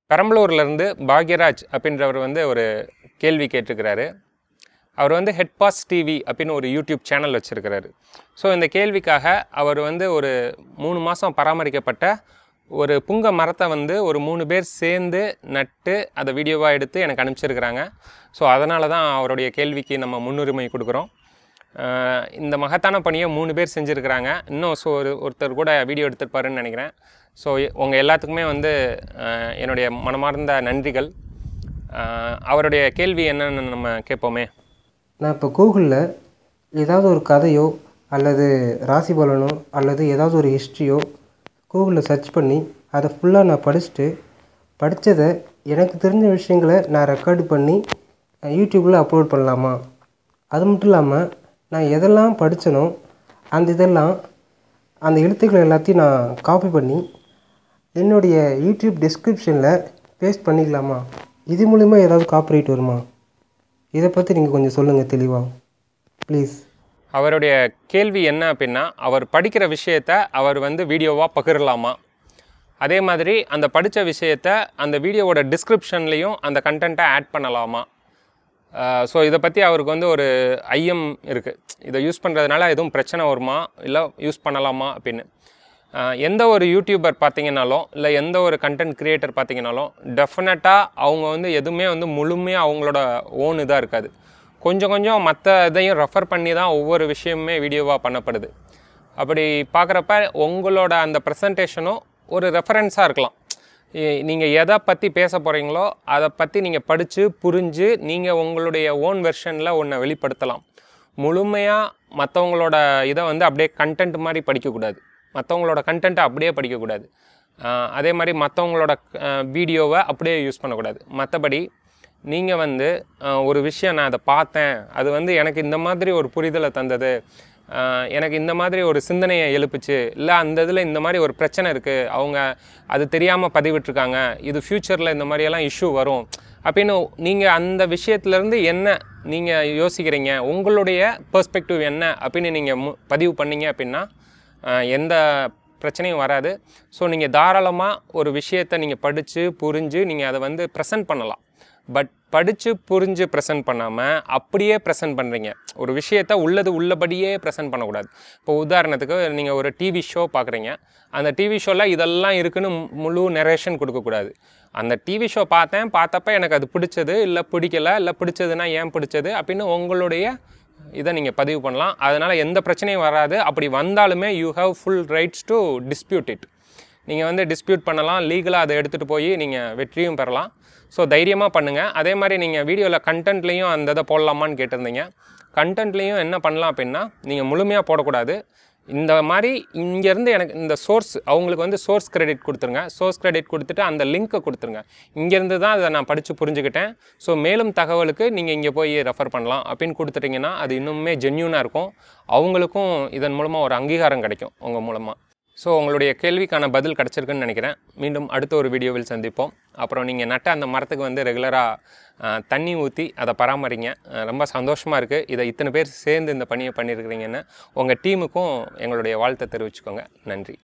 பெரம்பலூர்லேருந்து பாக்யராஜ் அப்படின்றவர் வந்து ஒரு கேள்வி கேட்டிருக்கிறாரு அவர் வந்து ஹெட் பாஸ் டிவி அப்படின்னு ஒரு யூடியூப் சேனல் வச்சுருக்கிறாரு ஸோ இந்த கேள்விக்காக அவர் வந்து ஒரு மூணு மாதம் பராமரிக்கப்பட்ட ஒரு புங்க மரத்தை வந்து ஒரு மூணு பேர் சேர்ந்து நட்டு அதை வீடியோவாக எடுத்து எனக்கு அனுப்பிச்சிருக்கிறாங்க ஸோ அதனால தான் அவருடைய கேள்விக்கு நம்ம முன்னுரிமை கொடுக்குறோம் ஆஹ் இந்த மகத்தான பணியை மூணு பேர் செஞ்சுருக்கிறாங்க இன்னும் ஸோ ஒரு ஒருத்தர் கூட வீடியோ எடுத்திருப்பாருன்னு நினைக்கிறேன் ஸோ உங்கள் எல்லாத்துக்குமே வந்து ஆஹ் என்னுடைய மனமார்ந்த நன்றிகள் ஆஹ் அவருடைய கேள்வி என்னன்னு நம்ம கேட்போமே நான் இப்போ கூகுளில் ஏதாவது ஒரு கதையோ அல்லது ராசி பலனோ அல்லது ஏதாவது ஒரு ஹிஸ்ட்ரியோ கூகுளில் சர்ச் பண்ணி அதை ஃபுல்லாக நான் படிச்சுட்டு படித்ததை எனக்கு தெரிஞ்ச விஷயங்களை நான் ரெக்கார்டு பண்ணி யூடியூப்பில் அப்லோட் பண்ணலாமா அது மட்டும் இல்லாமல் நான் எதெல்லாம் படித்தனோ அந்த இதெல்லாம் அந்த எழுத்துக்கள் எல்லாத்தையும் நான் காப்பி பண்ணி என்னுடைய யூடியூப் டிஸ்கிரிப்ஷனில் பேஸ்ட் பண்ணிக்கலாமா இது மூலிமா ஏதாவது காப்பிரைட் வருமா இதை பற்றி நீங்கள் கொஞ்சம் சொல்லுங்கள் தெளிவாக ப்ளீஸ் அவருடைய கேள்வி என்ன அப்படின்னா அவர் படிக்கிற விஷயத்த அவர் வந்து வீடியோவாக பகிரலாமா அதே மாதிரி அந்த படித்த விஷயத்த அந்த வீடியோவோட டிஸ்கிரிப்ஷன்லேயும் அந்த கண்டென்ட்டை ஆட் பண்ணலாமா ஸோ இதை பற்றி அவருக்கு வந்து ஒரு ஐயம் இருக்குது இதை யூஸ் பண்ணுறதுனால எதுவும் பிரச்சனை வருமா இல்லை யூஸ் பண்ணலாமா அப்படின்னு ஆஹ் எந்த ஒரு யூடியூபர் பார்த்தீங்கன்னாலும் இல்லை எந்த ஒரு கண்டென்ட் கிரியேட்டர் பார்த்தீங்கன்னாலும் டெஃபினட்டாக அவங்க வந்து எதுவுமே வந்து முழுமையாக அவங்களோட ஓன் இதாக இருக்காது கொஞ்சம் கொஞ்சம் மற்ற இதையும் ரெஃபர் பண்ணி தான் ஒவ்வொரு விஷயமுமே வீடியோவாக பண்ணப்படுது அப்படி பார்க்குறப்ப உங்களோட அந்த ப்ரெசன்டேஷனும் ஒரு ரெஃபரன்ஸாக இருக்கலாம் நீங்கள் எதை பற்றி பேச போகிறீங்களோ அதை பற்றி நீங்கள் படித்து புரிஞ்சு நீங்கள் உங்களுடைய ஓன் வெர்ஷனில் ஒன்றை வெளிப்படுத்தலாம் முழுமையாக மற்றவங்களோட இதை வந்து அப்படியே கண்டென்ட் மாதிரி படிக்கக்கூடாது மற்றவங்களோட கண்டென்ட்டை அப்படியே படிக்கக்கூடாது ஆஹ் அதே மாதிரி மற்றவங்களோட வீடியோவை அப்படியே யூஸ் பண்ணக்கூடாது மற்றபடி நீங்கள் வந்து ஆஹ் ஒரு விஷயம் நான் அதை பார்த்தேன் அது வந்து எனக்கு இந்த மாதிரி ஒரு புரிதலை தந்தது ஆஹ் எனக்கு இந்த மாதிரி ஒரு சிந்தனையை எழுப்புச்சு இல்லை அந்த இதில் இந்த மாதிரி ஒரு பிரச்சனை இருக்குது அவங்க அது தெரியாமல் பதிவிட்டிருக்காங்க இது ஃப்யூச்சரில் இந்த மாதிரியெல்லாம் இஷ்யூ வரும் அப்படின்னு நீங்கள் அந்த விஷயத்துலேருந்து என்ன நீங்கள் யோசிக்கிறீங்க உங்களுடைய பெர்ஸ்பெக்டிவ் என்ன அப்படின்னு நீங்கள் மு பதிவு பண்ணீங்க அப்படின்னா ஆஹ் எந்த பிரச்சனையும் வராது ஸோ நீங்கள் தாராளமாக ஒரு விஷயத்தை நீங்கள் படித்து புரிஞ்சு நீங்கள் அதை வந்து ப்ரெசென்ட் பண்ணலாம் பட் படித்து புரிஞ்சு ப்ரெசென்ட் பண்ணாமல் அப்படியே ப்ரெசென்ட் பண்ணுறீங்க ஒரு விஷயத்த உள்ளது உள்ளபடியே ப்ரெசென்ட் பண்ணக்கூடாது இப்போ உதாரணத்துக்கு நீங்கள் ஒரு டிவி ஷோ பார்க்குறீங்க அந்த டிவி ஷோவில் இதெல்லாம் இருக்குன்னு மு- முழு நெரேஷன் கொடுக்கக்கூடாது அந்த டிவி ஷோ பார்த்தேன் பார்த்தப்ப எனக்கு அது பிடிச்சது இல்லை பிடிக்கல இல்லை பிடிச்சதுன்னா ஏன் பிடிச்சது அப்படின்னு உங்களுடைய இதை நீங்கள் பதிவு பண்ணலாம் அதனால் எந்த பிரச்சனையும் வராது அப்படி வந்தாலுமே you have full rights to dispute it நீங்கள் வந்து டிஸ்பியூட் பண்ணலாம் லீகலாக அதை எடுத்துகிட்டு போய் நீங்கள் வெற்றியும் பெறலாம் ஸோ தைரியமாக பண்ணுங்கள் அதே மாதிரி நீங்கள் வீடியோவில் கண்டென்ட்லேயும் அந்த இதை போடலாமான்னு கேட்டிருந்தீங்க கண்டென்ட்லேயும் என்ன பண்ணலாம் அப்படின்னா நீங்கள் முழுமையாக போடக்கூடாது இந்த மாதிரி இங்கேருந்து எனக்கு இந்த சோர்ஸ் அவங்களுக்கு வந்து சோர்ஸ் கிரெடிட் கொடுத்துருங்க சோர்ஸ் கிரெடிட் கொடுத்துட்டு அந்த லிங்க்கை கொடுத்துருங்க இங்கேருந்து தான் அதை நான் படித்து புரிஞ்சுக்கிட்டேன் ஸோ மேலும் தகவலுக்கு நீங்கள் இங்கே போய் ரெஃபர் பண்ணலாம் அப்படின்னு கொடுத்துட்டிங்கன்னா அது இன்னுமே ஜென்யூனாக இருக்கும் அவங்களுக்கும் இதன் மூலமாக ஒரு அங்கீகாரம் கிடைக்கும் உங்கள் மூலமாக ஸோ உங்களுடைய கேள்விக்கான பதில் கிடச்சிருக்குன்னு நினைக்கிறேன் மீண்டும் அடுத்த ஒரு வீடியோவில் சந்திப்போம் அப்புறம் நீங்கள் நட்ட அந்த மரத்துக்கு வந்து ரெகுலராக தண்ணி ஊற்றி அதை பராமரிங்க அஹ் ரொம்ப சந்தோஷமாக இருக்குது இதை இத்தனை பேர் சேர்ந்து இந்த பணியை பண்ணியிருக்கிறீங்கன்னு உங்கள் டீமுக்கும் எங்களுடைய வாழ்த்தை தெரிவிச்சுக்கோங்க நன்றி